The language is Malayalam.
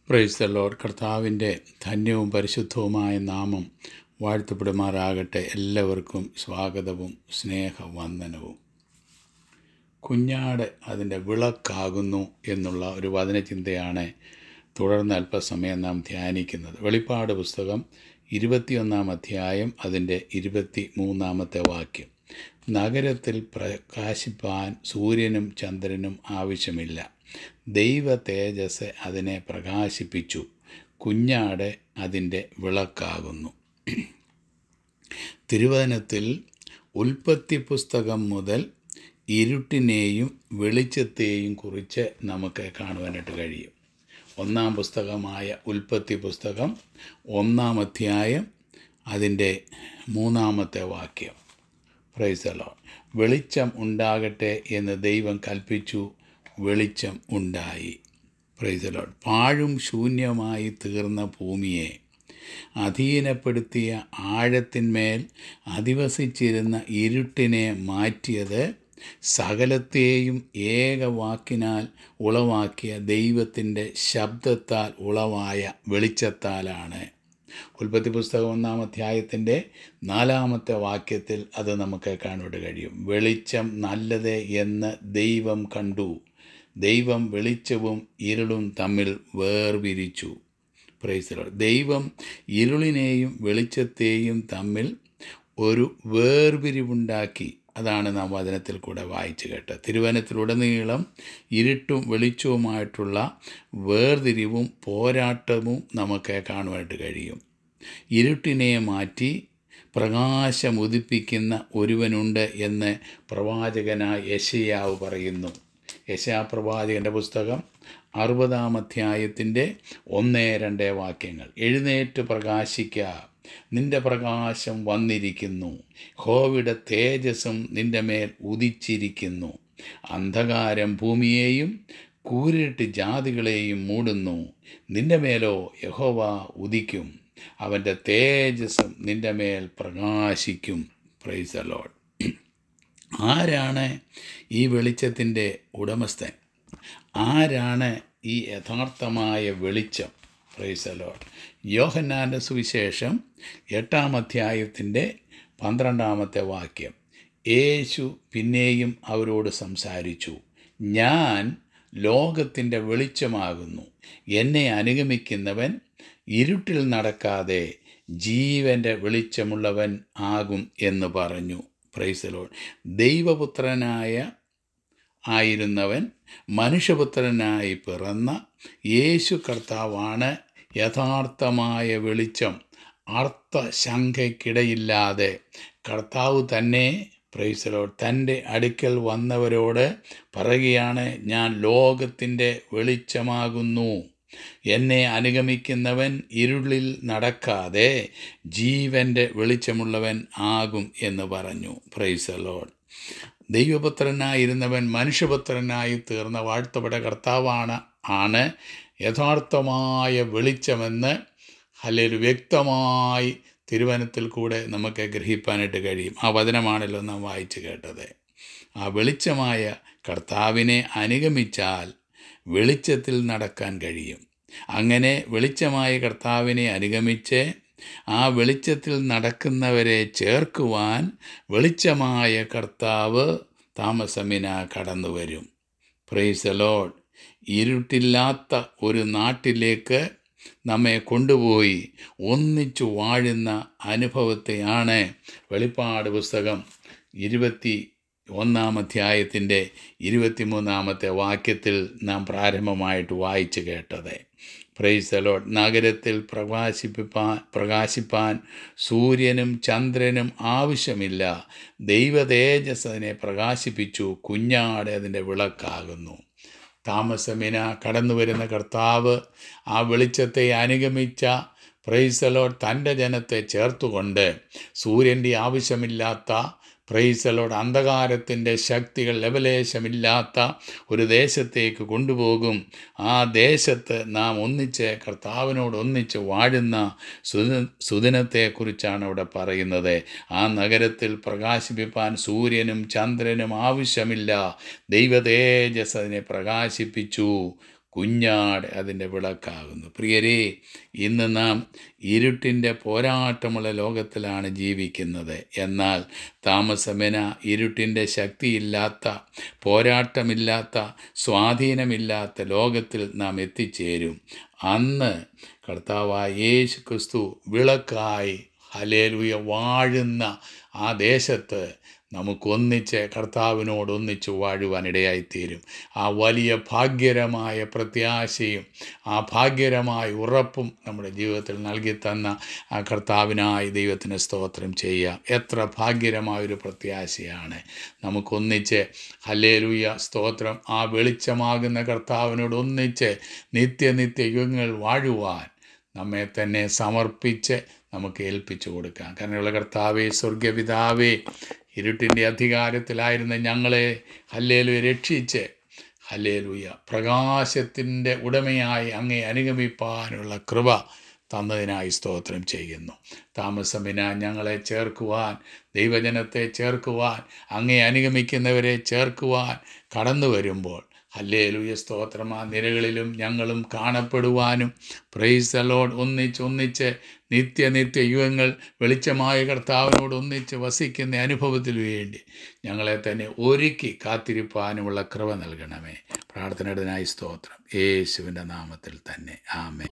പ്രൈസ് ദ ലോഡ് കർത്താവിൻ്റെ ധന്യവും പരിശുദ്ധവുമായ നാമം വാഴ്ത്തപ്പെടുമാറാകട്ടെ എല്ലാവർക്കും സ്വാഗതവും സ്നേഹവന്ദനവും കുഞ്ഞാട് അതിൻ്റെ വിളക്കാകുന്നു എന്നുള്ള ഒരു വചനചിന്തയാണ് തുടർന്ന് അല്പസമയം നാം ധ്യാനിക്കുന്നത് വെളിപ്പാട് പുസ്തകം ഇരുപത്തിയൊന്നാം അധ്യായം അതിൻ്റെ ഇരുപത്തി മൂന്നാമത്തെ വാക്യം നഗരത്തിൽ പ്രകാശിപ്പാൻ സൂര്യനും ചന്ദ്രനും ആവശ്യമില്ല ദൈവ തേജസ് അതിനെ പ്രകാശിപ്പിച്ചു കുഞ്ഞാട് അതിൻ്റെ വിളക്കാകുന്നു തിരുവചനത്തിൽ ഉൽപ്പത്തി പുസ്തകം മുതൽ ഇരുട്ടിനെയും വെളിച്ചത്തെയും കുറിച്ച് നമുക്ക് കാണുവാനായിട്ട് കഴിയും ഒന്നാം പുസ്തകമായ ഉൽപ്പത്തി പുസ്തകം ഒന്നാം അധ്യായം അതിൻ്റെ മൂന്നാമത്തെ വാക്യം പ്രൈസലോ വെളിച്ചം ഉണ്ടാകട്ടെ എന്ന് ദൈവം കൽപ്പിച്ചു വെളിച്ചം ഉണ്ടായി പ്രൈസലോ പാഴും ശൂന്യമായി തീർന്ന ഭൂമിയെ അധീനപ്പെടുത്തിയ ആഴത്തിന്മേൽ അധിവസിച്ചിരുന്ന ഇരുട്ടിനെ മാറ്റിയത് സകലത്തെയും ഏകവാക്കിനാൽ ഉളവാക്കിയ ദൈവത്തിൻ്റെ ശബ്ദത്താൽ ഉളവായ വെളിച്ചത്താലാണ് ഉൽപ്പത്തി പുസ്തകം ഒന്നാം അധ്യായത്തിൻ്റെ നാലാമത്തെ വാക്യത്തിൽ അത് നമുക്ക് കാണുവാൻ കഴിയും വെളിച്ചം നല്ലത് എന്ന് ദൈവം കണ്ടു ദൈവം വെളിച്ചവും ഇരുളും തമ്മിൽ വേർപിരിച്ചു പ്രൈസലോ ദൈവം ഇരുളിനെയും വെളിച്ചത്തെയും തമ്മിൽ ഒരു വേർപിരിവുണ്ടാക്കി അതാണ് നാം വചനത്തിൽ കൂടെ വായിച്ചു കേട്ടത് തിരുവനത്തിലുടനീളം ഇരുട്ടും വെളിച്ചവുമായിട്ടുള്ള വേർതിരിവും പോരാട്ടവും നമുക്ക് കാണുവാനായിട്ട് കഴിയും ഇരുട്ടിനെ മാറ്റി പ്രകാശം ഉദിപ്പിക്കുന്ന ഒരുവനുണ്ട് എന്ന് പ്രവാചകനായ യശയാവ് പറയുന്നു യശാ പ്രവാചകൻ്റെ പുസ്തകം അറുപതാം അധ്യായത്തിൻ്റെ ഒന്ന് രണ്ട് വാക്യങ്ങൾ എഴുന്നേറ്റ് പ്രകാശിക്കുക നിന്റെ പ്രകാശം വന്നിരിക്കുന്നു ഹോവിടെ തേജസ്സും നിന്റെ മേൽ ഉദിച്ചിരിക്കുന്നു അന്ധകാരം ഭൂമിയെയും കൂരിട്ട് ജാതികളെയും മൂടുന്നു നിന്റെ മേലോ യഹോവ ഉദിക്കും അവൻ്റെ തേജസ്സും നിന്റെ മേൽ പ്രകാശിക്കും പ്രൈസ് അലോഡ് ആരാണ് ഈ വെളിച്ചത്തിൻ്റെ ഉടമസ്ഥൻ ആരാണ് ഈ യഥാർത്ഥമായ വെളിച്ചം പ്രൈസ് അലോഡ് യോഹന്നാൻ്റെ സുവിശേഷം എട്ടാം അധ്യായത്തിൻ്റെ പന്ത്രണ്ടാമത്തെ വാക്യം യേശു പിന്നെയും അവരോട് സംസാരിച്ചു ഞാൻ ലോകത്തിൻ്റെ വെളിച്ചമാകുന്നു എന്നെ അനുഗമിക്കുന്നവൻ ഇരുട്ടിൽ നടക്കാതെ ജീവൻ്റെ വെളിച്ചമുള്ളവൻ ആകും എന്ന് പറഞ്ഞു പ്രൈസലോൺ ദൈവപുത്രനായ ആയിരുന്നവൻ മനുഷ്യപുത്രനായി പിറന്ന യേശു കർത്താവാണ് യഥാർത്ഥമായ വെളിച്ചം അർത്ഥശങ്കയ്ക്കിടയില്ലാതെ കർത്താവ് തന്നെ പ്രൈസലോ തൻ്റെ അടുക്കൽ വന്നവരോട് പറയുകയാണ് ഞാൻ ലോകത്തിൻ്റെ വെളിച്ചമാകുന്നു എന്നെ അനുഗമിക്കുന്നവൻ ഇരുളിൽ നടക്കാതെ ജീവൻ്റെ വെളിച്ചമുള്ളവൻ ആകും എന്ന് പറഞ്ഞു പ്രൈസലോഡ് ദൈവപുത്രനായിരുന്നവൻ മനുഷ്യപുത്രനായി തീർന്ന വാഴ്ത്തപ്പെട്ട കർത്താവാണ് ആണ് യഥാർത്ഥമായ വെളിച്ചമെന്ന് അല്ലെങ്കിൽ വ്യക്തമായി തിരുവനത്തിൽ കൂടെ നമുക്ക് ഗ്രഹിപ്പാനായിട്ട് കഴിയും ആ വചനമാണല്ലോ നാം വായിച്ചു കേട്ടത് ആ വെളിച്ചമായ കർത്താവിനെ അനുഗമിച്ചാൽ വെളിച്ചത്തിൽ നടക്കാൻ കഴിയും അങ്ങനെ വെളിച്ചമായ കർത്താവിനെ അനുഗമിച്ച് ആ വെളിച്ചത്തിൽ നടക്കുന്നവരെ ചേർക്കുവാൻ വെളിച്ചമായ കർത്താവ് താമസമിന കടന്നു വരും പ്രൈസ് ലോഡ് ഇരുട്ടില്ലാത്ത ഒരു നാട്ടിലേക്ക് നമ്മെ കൊണ്ടുപോയി ഒന്നിച്ചു വാഴുന്ന അനുഭവത്തെയാണ് വെളിപ്പാട് പുസ്തകം ഇരുപത്തി ഒന്നാം അധ്യായത്തിൻ്റെ ഇരുപത്തിമൂന്നാമത്തെ വാക്യത്തിൽ നാം പ്രാരംഭമായിട്ട് വായിച്ചു കേട്ടത് പ്രൈസ് അലോട്ട് നഗരത്തിൽ പ്രകാശിപ്പിപ്പാൻ പ്രകാശിപ്പാൻ സൂര്യനും ചന്ദ്രനും ആവശ്യമില്ല ദൈവ തേജസ് അതിനെ പ്രകാശിപ്പിച്ചു കുഞ്ഞാട് അതിൻ്റെ വിളക്കാകുന്നു താമസമിന കടന്നു വരുന്ന കർത്താവ് ആ വെളിച്ചത്തെ അനുഗമിച്ച പ്രൈസലോട് തൻ്റെ ജനത്തെ ചേർത്തുകൊണ്ട് സൂര്യൻ്റെ ആവശ്യമില്ലാത്ത പ്രൈസലോട് അന്ധകാരത്തിൻ്റെ ശക്തികൾ ലവലേശമില്ലാത്ത ഒരു ദേശത്തേക്ക് കൊണ്ടുപോകും ആ ദേശത്ത് നാം ഒന്നിച്ച് കർത്താവിനോട് ഒന്നിച്ച് വാഴുന്ന സുദ സുദിനത്തെക്കുറിച്ചാണ് അവിടെ പറയുന്നത് ആ നഗരത്തിൽ പ്രകാശിപ്പിപ്പാൻ സൂര്യനും ചന്ദ്രനും ആവശ്യമില്ല ദൈവ തേജസ് അതിനെ പ്രകാശിപ്പിച്ചു കുഞ്ഞാട് അതിൻ്റെ വിളക്കാകുന്നു പ്രിയരേ ഇന്ന് നാം ഇരുട്ടിൻ്റെ പോരാട്ടമുള്ള ലോകത്തിലാണ് ജീവിക്കുന്നത് എന്നാൽ താമസമെന ഇരുട്ടിൻ്റെ ശക്തിയില്ലാത്ത പോരാട്ടമില്ലാത്ത സ്വാധീനമില്ലാത്ത ലോകത്തിൽ നാം എത്തിച്ചേരും അന്ന് കർത്താവായ യേശു ക്രിസ്തു വിളക്കായി ഹലേലുയ വാഴുന്ന ആ ദേശത്ത് നമുക്കൊന്നിച്ച് കർത്താവിനോട് ഒന്നിച്ച് വാഴുവാനിടയായിത്തീരും ആ വലിയ ഭാഗ്യകരമായ പ്രത്യാശയും ആ ഭാഗ്യകരമായ ഉറപ്പും നമ്മുടെ ജീവിതത്തിൽ നൽകി തന്ന ആ കർത്താവിനായി ദൈവത്തിന് സ്തോത്രം ചെയ്യാം എത്ര ഭാഗ്യകരമായൊരു പ്രത്യാശയാണ് നമുക്കൊന്നിച്ച് ഹല്ലേലൂയ സ്തോത്രം ആ വെളിച്ചമാകുന്ന കർത്താവിനോട് ഒന്നിച്ച് നിത്യനിത്യ യുഗങ്ങൾ വാഴുവാൻ നമ്മെ തന്നെ സമർപ്പിച്ച് നമുക്ക് ഏൽപ്പിച്ചു കൊടുക്കാം കാരണമുള്ള കർത്താവേ സ്വർഗപിതാവേ ഇരുട്ടിൻ്റെ അധികാരത്തിലായിരുന്ന ഞങ്ങളെ ഹല്ലേലൂയ രക്ഷിച്ച് ഹല്ലേലൂയ പ്രകാശത്തിൻ്റെ ഉടമയായി അങ്ങേ അനുഗമിപ്പാനുള്ള കൃപ തന്നതിനായി സ്തോത്രം ചെയ്യുന്നു താമസമിന ഞങ്ങളെ ചേർക്കുവാൻ ദൈവജനത്തെ ചേർക്കുവാൻ അങ്ങേ അനുഗമിക്കുന്നവരെ ചേർക്കുവാൻ കടന്നു വരുമ്പോൾ ഹല്ലേലൂയ സ്തോത്രം ആ നിരകളിലും ഞങ്ങളും കാണപ്പെടുവാനും പ്രൈസ് അലോഡ് ഒന്നിച്ച് ഒന്നിച്ച് നിത്യനിത്യ യുഗങ്ങൾ വെളിച്ചമായ കർത്താവിനോട് ഒന്നിച്ച് വസിക്കുന്ന അനുഭവത്തിന് വേണ്ടി ഞങ്ങളെ തന്നെ ഒരുക്കി കാത്തിരിപ്പാനുമുള്ള കൃപ നൽകണമേ പ്രാർത്ഥനയുടേതായി സ്തോത്രം യേശുവിൻ്റെ നാമത്തിൽ തന്നെ ആമേ